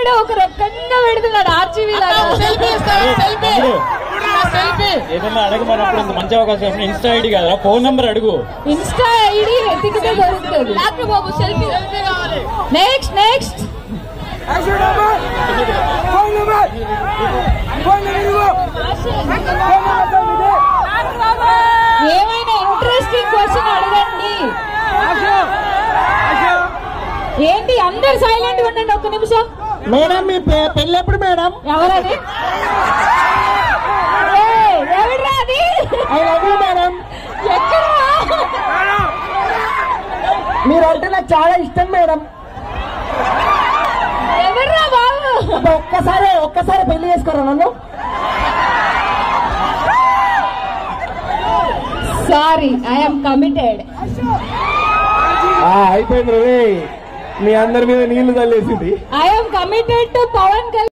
కూడా ఒక రకంగా పెడుతున్నాడు ఆర్జీవీ లాగా సెల్ఫీ ఇస్తారా సెల్ఫీ తమ్ముడు, సెల్ఫీ ఏదన్నా అడగమన్నప్పుడు ఇంత మంచి అవకాశం ఇవ్వండి. ఇన్స్టా ఐడి కదా ఫోన్ నంబర్ అడుగు ఇన్స్టా ఐడి వెతికితే దొరుకుతుంది డాక్టర్ బాబు సెల్ఫీ సెల్ఫీ కావాలి నెక్స్ట్ నెక్స్ట్ ఏమైనా ఇంట్రెస్టింగ్ క్వశ్చన్ అడగండి ఏంటి అందరు సైలెంట్ ఉండండి ఒక్క నిమిషం మేడం మీ పె- పెళ్ళి ఎప్పుడు మేడం ఎవరది ఏయ్, ఎవడ్రా అది ఐ లవ్ యూ మేడం ఎక్కడ మీరంటే నాకు చాలా ఇష్టం మేడం ఎవర్రా బాబు అబ్బా, ఒక్కసారి ఒక్కసారి పెళ్లి చేసుకోరా నన్ను సారీ ఐఎమ్ కమిటెడ్ అయిపోయింది రే మీ అందరి మీద నీళ్లు చల్లేసింది I'm committed to Pawan Kalyan